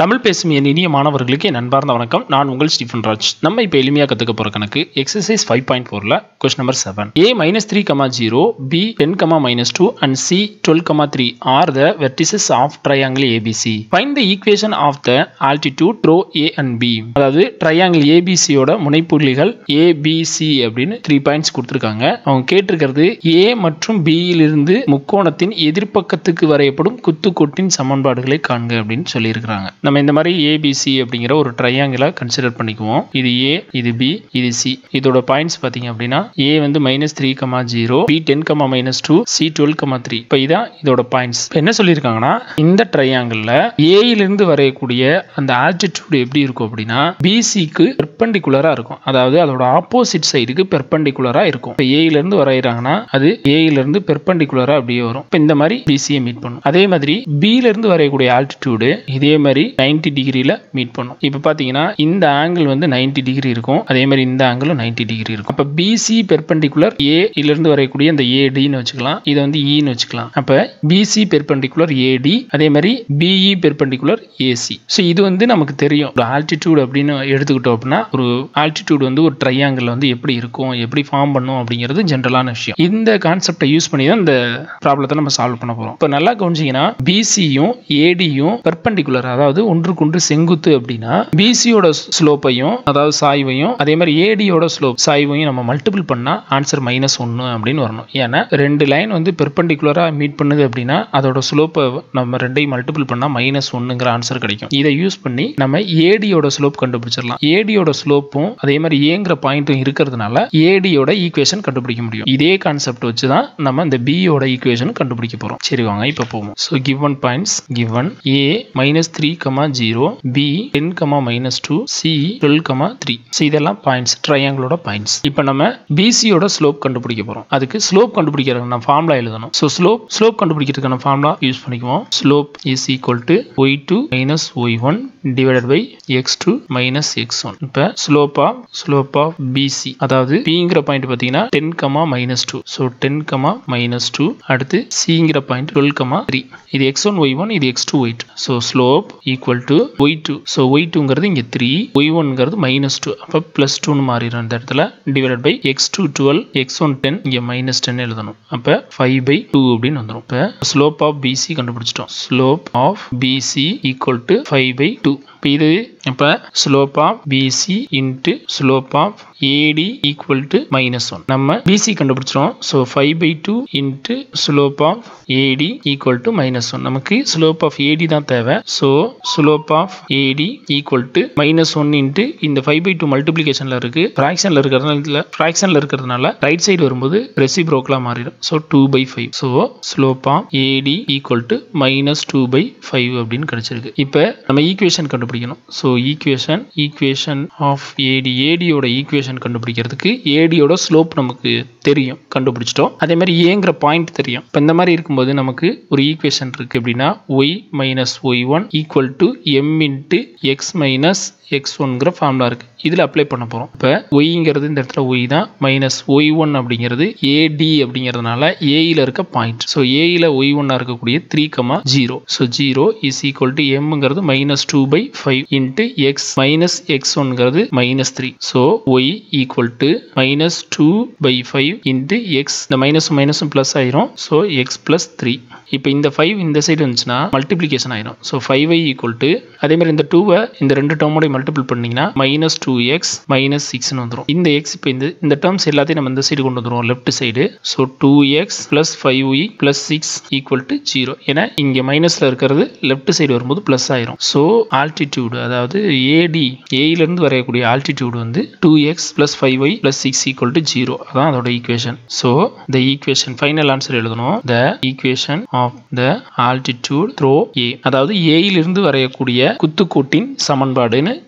தமிழ் பேசும் என் இனிய மாணவர்களுக்கு என் அன்பார்ந்த வணக்கம் நான் உங்கள் ஸ்டீஃபன் ராஜ் நம்ம இப்போ எளிமையாக கற்றுக்க போகிற கணக்கு எக்ஸசைஸ் ஃபைவ் பாயிண்ட் ஃபோரில் question number seven A minus three comma zero B ten comma minus two and C twelve comma three are the vertices of triangle ABC find the equation of the altitude through A and B அதாவது triangle ஏபிசியோட முனைப்புள்ளிகள் ABC அப்படின்னு three points கொடுத்துருக்காங்க அவங்க கேட்டிருக்கிறது ஏ மற்றும் B இலிருந்து முக்கோணத்தின் எதிர்ப்பக்கத்துக்கு வரையப்படும் குத்துக்கோட்டின் சமன்பாடுகளை காண்க அப்படின்னு சொல்லியிருக்கிறாங்க நம்ம இந்த மாதிரி ஏபிசி அப்படிங்கிற ஒரு ட்ரையாங்கிளை கன்சிடர் பண்ணிக்குவோம் இது ஏ இது பி இது சி இதோட பாயிண்ட்ஸ் பார்த்தீங்க அப்படின்னா ஏ வந்து minus three comma zero B ten comma minus two C twelve comma three இப்போ இதான் இதோட பாயிண்ட்ஸ் இப்போ என்ன சொல்லியிருக்காங்கன்னா இந்த ட்ரையாங்கிளில் ஏயிலிருந்து வரையக்கூடிய அந்த ஆல்டிடியூட் எப்படி இருக்கும் அப்படின்னா பிசிக்கு பெர்பெண்டிகுலராக இருக்கும் அதாவது அதோட ஆப்போசிட் சைடுக்கு பெர்பெண்டிகுலராக இருக்கும் இப்போ ஏயிலிருந்து வரைகிறாங்கன்னா அது ஏயிலிருந்து பெர்பெண்டிகுலராக அப்படியே வரும் இப்போ இந்த மாதிரி பிசியை மீட் பண்ணும் அதே மாதிரி பில இருந்து வரையக்கூடிய ஆல்டிடியூடு இதே மாதிரி 90 டிகிரியில் மீட் பண்ணும் இப்போ பார்த்தீங்கன்னா இந்த ஆங்கிள் வந்து 90 டிகிரி இருக்கும் அதே மாதிரி இந்த ஆங்கிளும் 90 டிகிரி இருக்கும் அப்போ பிசி பெர்பெண்டிகுலர் ஏ இருந்து வரையக்கூடிய இந்த ஏடின்னு வச்சுக்கலாம் இதை வந்து ஈன்னு வச்சுக்கலாம் அப்போ பிசி பெர்பெண்டிகுலர் ஏடி அதே மாதிரி பிஇ பெர்பெண்டிகுலர் ஏசி ஸோ இது வந்து நமக்கு தெரியும் ஒரு ஆல்டிடியூட் அப்படின்னு எடுத்துக்கிட்டோம் அப்படின்னா ஒரு ஆல்டிடியூட் வந்து ஒரு ட்ரையாங்கிள் வந்து எப்படி இருக்கும் எப்படி ஃபார்ம் பண்ணும் அப்படிங்கிறது ஜென்ரலான விஷயம் இந்த கான்செப்டை யூஸ் பண்ணி தான் இந்த ப்ராப்ளத்தை நம்ம சால்வ் பண்ண போகிறோம் இப்போ நல்லா கவனிச்சிங்கன்னா பிசியும் ஏடியும் பெர்பெண்டிகுலர் அதாவது ஒன்றுக்கொன்று செங்குத்து அப்படின்னா பிசியோட ஸ்லோப்பையும் அதாவது சாய்வையும் அதே மாதிரி ஏடியோட ஸ்லோப் சாய்வையும் நம்ம மல்டிபிள் பண்ணா ஆன்சர் மைனஸ் ஒன்று அப்படின்னு வரணும் ஏன்னா ரெண்டு லைன் வந்து பெர்பெண்டிகுலராக மீட் பண்ணுது அப்படின்னா அதோட ஸ்லோப்பை நம்ம ரெண்டையும் மல்டிபிள் பண்ணா மைனஸ் ஒன்றுங்கிற ஆன்சர் கிடைக்கும் இதை யூஸ் பண்ணி நம்ம ஏடியோட ஸ்லோப் கண்டுபிடிச்சிடலாம் ஏடியோட ஸ்லோப்பும் அதே மாதிரி ஏங்கிற பாயிண்ட்டும் இருக்கிறதுனால ஏடியோட ஈக்குவேஷன் கண்டுபிடிக்க முடியும் இதே கான்செப்ட் வச்சு தான் நம்ம இந்த பியோட ஈக்குவேஷன் கண்டுபிடிக்க போறோம் சரி வாங்க இப்போ போவோம் so given points given A minus three comma zero B ten comma minus two C twelve comma three so இதெல்லாம் பாயிண்ட்ஸ் ட்ரையாங்கிளோட பாயிண்ட்ஸ் இப்போ நம்ம பிசியோட ஸ்லோப் கண்டுபிடிக்க போறோம் அதுக்கு ஸ்லோப் கண்டுபிடிக்கிறதுக்கு நம்ம ஃபார்முலா எழுதணும் ஸோ ஸ்லோப் ஸ்லோப் கண்டுபிடிக்கிறதுக்கான ஃபார்முலா யூஸ் பண்ணிக்குவோம் slope is equal to y two minus y one divided by x two minus x one இப்போ slope of slope of BC அதாவது பிங்கிற பாயிண்ட் பார்த்தீங்கன்னா ten comma minus two so ten comma minus two அடுத்து சிங்கிற point twelve comma three இது x one y one இது x two y two so slope equal to y two so Y டூங்கிறது இங்கே three y ஒன்ங்கிறது minus two அப்போ plus டூன்னு மாறிடும் இந்த இடத்துல divided by x two twelve x one ten இங்கே மைனஸ் டென் எழுதணும் அப்போ ஃபைவ் பை டூ அப்படின்னு வந்துடும் இப்போ ஸ்லோப் ஆஃப் பிசி கண்டுபிடிச்சிட்டோம் slope of BC equal to five by two இப்போ இது இப்போ slope of BC into slope of AD equal to minus one நம்ம பிசி கண்டுபிடிச்சிடும் so five by two into slope of AD equal to minus one நமக்கு slope of AD தான் தேவை so slope of AD equal to minus one into இந்த five by two மல்டிப்ளிகேஷனில் இருக்குது ஃப்ராக்ஷனில் இருக்கிறதுனால ஃப்ராக்ஷனில் இருக்கிறதுனால ரைட் சைடு வரும்போது ரெசிப்ரோக்கலாக மாறிடும் so two by five so slope of AD equal to minus two by five அப்படின்னு கிடைச்சிருக்கு இப்போ நம்ம ஈக்குவேஷன் கண்டுபிடிக்கணும் so equation equation of AD ஏடியோட ஈக்குவேஷன் கண்டுபிடிக்கிறதுக்கு ஏடியோட ஸ்லோப் நமக்கு தெரியும் கண்டுபிடிச்சிட்டோம் அதே மாதிரி ஏங்கிற பாயிண்ட் தெரியும் இப்போ இந்த மாதிரி இருக்கும்போது நமக்கு ஒரு ஈக்குவேஷன் இருக்கு அப்படின்னா y minus y one equal to M into x minus x ஒன்கிற ஃபார்முலா இருக்குது இதில் அப்ளை பண்ண போகிறோம் இப்போ ஒய்ங்கிறது இந்த இடத்துல ஒய் தான் மைனஸ் ஒய் ஒன் அப்படிங்கிறது ஏடி அப்படிங்கிறதுனால ஏயில் இருக்க பாயிண்ட் ஸோ ஏயில் ஒய் ஒன்னாக இருக்கக்கூடிய three comma zero so zero is equal to எம்ங்கிறது minus two by five into x minus x ஒன்ங்கிறது minus three so y equal to minus two by five into x இந்த மைனஸும் மைனஸும் plus ஆயிரும் so X plus three இப்போ இந்த five இந்த side வந்துச்சுன்னா மல்டிப்ளிகேஷன் ஆயிரும் so five y equal to அதே மாதிரி இந்த டூவை இந்த ரெண்டு டேர்மோட மல்டிபிள் பண்ணீங்கன்னா மைனஸ் டூ எக்ஸ் மைனஸ் சிக்ஸ்னு வந்துடும் இந்த எக்ஸ் இப்போ இந்த இந்த டேர்ம்ஸ் எல்லாத்தையும் நம்ம இந்த சைடு கொண்டு வந்துடுவோம் left side so two x plus five y plus six equal to zero ஏன்னா இங்கே மைனஸில் இருக்கிறது லெஃப்ட் சைடு வரும்போது ப்ளஸ் ஆயிரும் ஸோ ஆல்டிடியூடு அதாவது ஏடி ஏயிலிருந்து வரையக்கூடிய ஆல்டிடியூடு வந்து two x plus five y plus six equal to zero அதான் அதோட ஈக்குவேஷன் so the equation final answer எழுதணும் the equation of the altitude through A அதாவது ஏயிலிருந்து வரையக்கூடிய குத்துக்கோட்டின் சமன்பாடுன்னு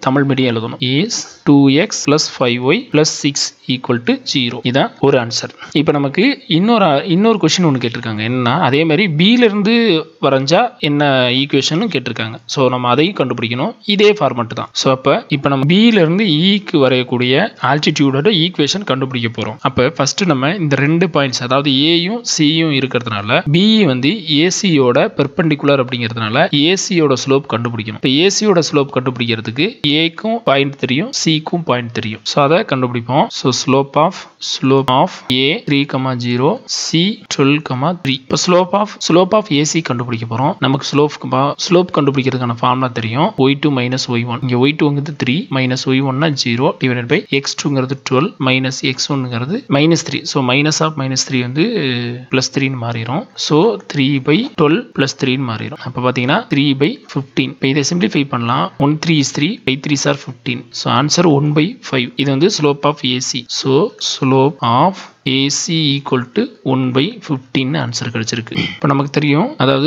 தமிழ் மீடியம் எழுதணும் is two x plus five y plus six equal to zero இதான் ஒரு ஆன்சர் இப்போ நமக்கு இன்னொரு இன்னொரு கொஷின் ஒன்று கேட்டிருக்காங்க என்னன்னா அதே மாதிரி பியிலிருந்து வரைஞ்சா என்ன ஈக்குவேஷன் கேட்டிருக்காங்க ஸோ நம்ம அதையும் கண்டுபிடிக்கணும் இதே ஃபார்மட் தான் ஸோ அப்போ இப்போ நம்ம பியிலிருந்து ஈக்கு வரையக்கூடிய ஆல்டிடியூடோட ஈக்குவேஷன் கண்டுபிடிக்க போகிறோம் அப்போ ஃபர்ஸ்ட் நம்ம இந்த ரெண்டு பாயிண்ட்ஸ் அதாவது ஏயும் சியும் இருக்கிறதுனால பிஇ வந்து ஏசியோட பெர்பெண்டிகுலர் அப்படிங்கிறதுனால ஏசியோட ஸ்லோப் கண்டுபிடிக்கணும் இப்போ ஏசியோட ஸ்லோப் கண்டுபிடிக்கிறதுக்கு ஏக்கும் பாயிண்ட் தெரியும் சிக்கும் பாயிண்ட் தெரியும் ஸோ அதை கண்டுபிடிப்போம் so slope of slope of A three comma zero C twelve comma three இப்போ slope of slope of AC கண்டுபிடிக்க போகிறோம் நமக்கு ஸ்லோப் ஸ்லோப் கண்டுபிடிக்கிறதுக்கான ஃபார்முலா தெரியும் y two minus y one இங்கே ஒய் டூங்கிறது த்ரீ மைனஸ் ஒய் ஒன்னா ஜீரோ டிவைடட் பை எக்ஸ் டூங்கிறது டுவெல் மைனஸ் எக்ஸ் ஒன்னுங்கிறது minus three so minus of minus three வந்து ப்ளஸ் த்ரீன்னு மாறிடும் so three by twelve plus த்ரீன்னு மாறிடும் அப்போ பார்த்தீங்கன்னா த்ரீ பை ஃபிஃப்டீன் இப்போ இதை சிம்பிளிஃபை பண்ணலாம் one three is three by three sir fifteen so answer one by five இது வந்து slope of AC so slope of AC equal to one by ஃபிஃப்டின்னு ஆன்சர் கிடைச்சிருக்கு இப்போ நமக்கு தெரியும் அதாவது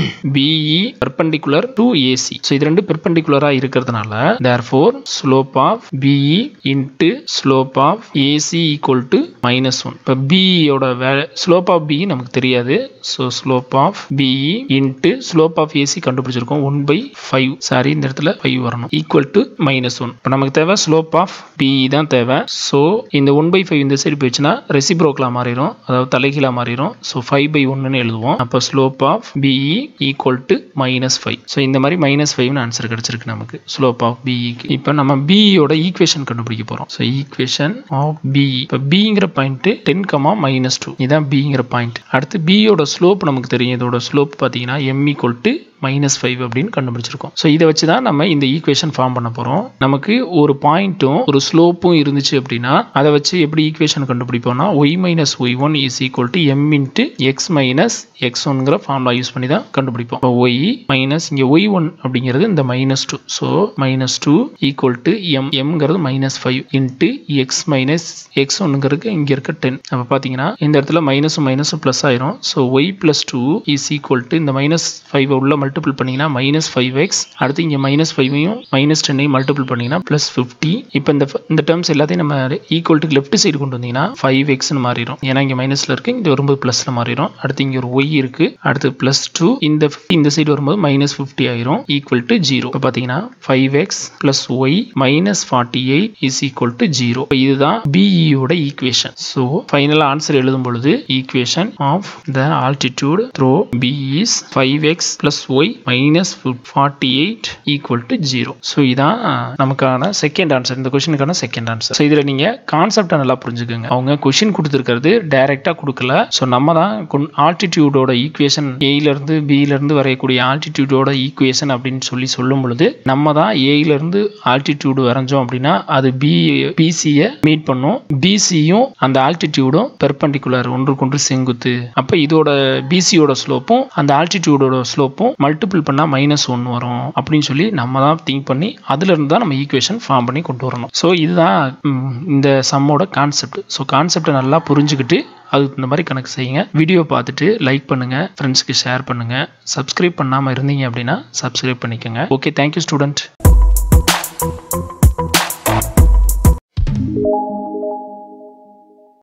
BE perpendicular to AC so இது ரெண்டு பெர்பெண்டிகுலராக இருக்கிறதுனால therefore slope of BE into slope of AC equal to minus one இப்போ பிஇயோட வே ஸ்லோப் ஆஃப் பிஇ நமக்கு தெரியாது so slope of BE into slope of AC கண்டுபிடிச்சிருக்கோம் ஒன் பை ஃபைவ் சாரி இந்த இடத்துல ஃபைவ் வரணும் ஈக்குவல் டு மைனஸ் ஒன் இப்போ நமக்கு தேவை ஸ்லோப் ஆஃப் பிஇ தான் தேவை ஸோ இந்த ஒன் பை ஃபைவ் இந்த சைடு போயிடுச்சுன்னா ரெசிப்ரோக்கலாக மாறிடும் அதாவது தலைகீழாக மாறிடும் ஸோ ஃபைவ் பை ஒன்றுன்னு எழுதுவோம் அப்போ slope of BE equal to minus five so இந்த மாதிரி மைனஸ் ஃபைவ்னு ஆன்சர் கிடைச்சிருக்கு நமக்கு ஸ்லோப் ஆஃப் பிஇக்கு இப்போ நம்ம பிஇயோட ஈக்குவேஷன் கண்டுபிடிக்க போகிறோம் ஸோ ஈக்குவேஷன் ஆஃப் பிஇ இப்போ பிங்கிற point ten comma minus two இதான் பிங்கிற பாயிண்ட் அடுத்து பியோட ஸ்லோப் நமக்கு தெரியும் இதோட ஸ்லோப் பார்த்தீங்கன்னா M equal to minus five அப்படின்னு கண்டுபிடிச்சிருக்கோம் ஸோ இதை வச்சு தான் நம்ம இந்த ஈக்குவேஷன் ஃபார்ம் பண்ண போகிறோம் நமக்கு ஒரு பாயிண்ட்டும் ஒரு ஸ்லோப்பும் இருந்துச்சு அப்படின்னா அதை வச்சு எப்படி ஈக்குவேஷன் கண்டுபிடிப்போம்னா y minus y one is equal to M into x minus x ஒன்ங்கிற ஃபார்முலா யூஸ் பண்ணி தான் கண்டுபிடிப்போம் இப்போ ஒய் மைனஸ் இங்கே ஒய் ஒன் அப்படிங்கிறது இந்த minus two so minus two equal to M எம்ங்கிறது minus five into x minus x ஒன்னுங்கிறது இங்கே இருக்க டென் அப்போ பார்த்தீங்கன்னா இந்த இடத்துல மைனஸும் மைனஸும் ப்ளஸ் ஆயிரும் so y plus two is equal to இந்த மைனஸ் ஃபைவ் உள்ள மல்டிபிள் பண்ணிங்கன்னா மைனஸ் ஃபைவ் எக்ஸ் அடுத்து இங்கே மைனஸ் ஃபைவையும் மைனஸ் டென்னையும் மல்டிபிள் பண்ணிங்கன்னா ப்ளஸ் ஃபிஃப்டி இப்போ இந்த இந்த டேர்ம்ஸ் எல்லாத்தையும் நம்ம ஈக்குவல் டு லெஃப்ட் சைடு கொண்டு வந்தீங்கன்னா ஃபைவ் எக்ஸ்னு மாறிடும் ஏன்னா இங்கே மைனஸில் இருக்கு இங்கே வரும்போது ப்ளஸில் மாறிடும் அடுத்து இங்கே ஒரு ஒய் இருக்கு அடுத்து ப்ளஸ் டூ இந்த இந்த சைடு வரும்போது மைனஸ் ஃபிஃப்டி ஆயிரும் ஈக்குவல் டு ஜீரோ இப்போ பார்த்தீங்கன்னா five x plus y minus forty eight is equal to zero இதுதான் பிஇயோட ஈக்குவேஷன் ஸோ ஃபைனலாக ஆன்சர் எழுதும் பொழுது equation of the altitude through B is five x plus y minus forty eight equal to zero so இதான் நமக்கான second answer இந்த கொஷினுக்கான second answer so இதில் நீங்கள் கான்செப்டை நல்லா புரிஞ்சுக்கோங்க அவங்க கொஷின் கொடுத்துருக்கிறது டைரெக்டாக கொடுக்கல ஸோ நம்ம தான் ஆல்டிடியூடோட ஈக்குவேஷன் ஏயிலேருந்து பியிலேருந்து வரையக்கூடிய ஆல்டிடியூடோட ஈக்குவேஷன் அப்படின்னு சொல்லி சொல்லும் பொழுது நம்ம தான் ஏயிலேருந்து ஆல்டிடியூடு வரைஞ்சோம் அப்படின்னா அது பி பிசியை மீட் பண்ணும் பிசியும் அந்த ஆல்டிடியூடும் பெர்பண்டிகுலர் ஒன்றுக்கொன்று செங்குத்து அப்போ இதோட பிசியோட ஸ்லோப்பும் அந்த ஆல்டிடியூடோட ஸ்லோப்பும் மல்டிபிள் பண்ணால் மைனஸ் ஒன்று வரும் அப்படின்னு சொல்லி நம்ம தான் திங்க் பண்ணி அதுலேருந்து தான் நம்ம ஈக்குவேஷன் ஃபார்ம் பண்ணி கொண்டு வரணும் ஸோ இதுதான் ம், இந்த சம்மோட கான்செப்ட் ஸோ கான்செப்டை நல்லா புரிஞ்சுக்கிட்டு அதுக்கு இந்த மாதிரி கணக்கு செய்யுங்க வீடியோ பார்த்துட்டு லைக் பண்ணுங்கள் ஃப்ரெண்ட்ஸ்க்கு ஷேர் பண்ணுங்கள் சப்ஸ்கிரைப் பண்ணாமல் இருந்தீங்க அப்படின்னா சப்ஸ்கிரைப் பண்ணிக்கோங்க ஓகே தேங்க்யூ ஸ்டூடெண்ட்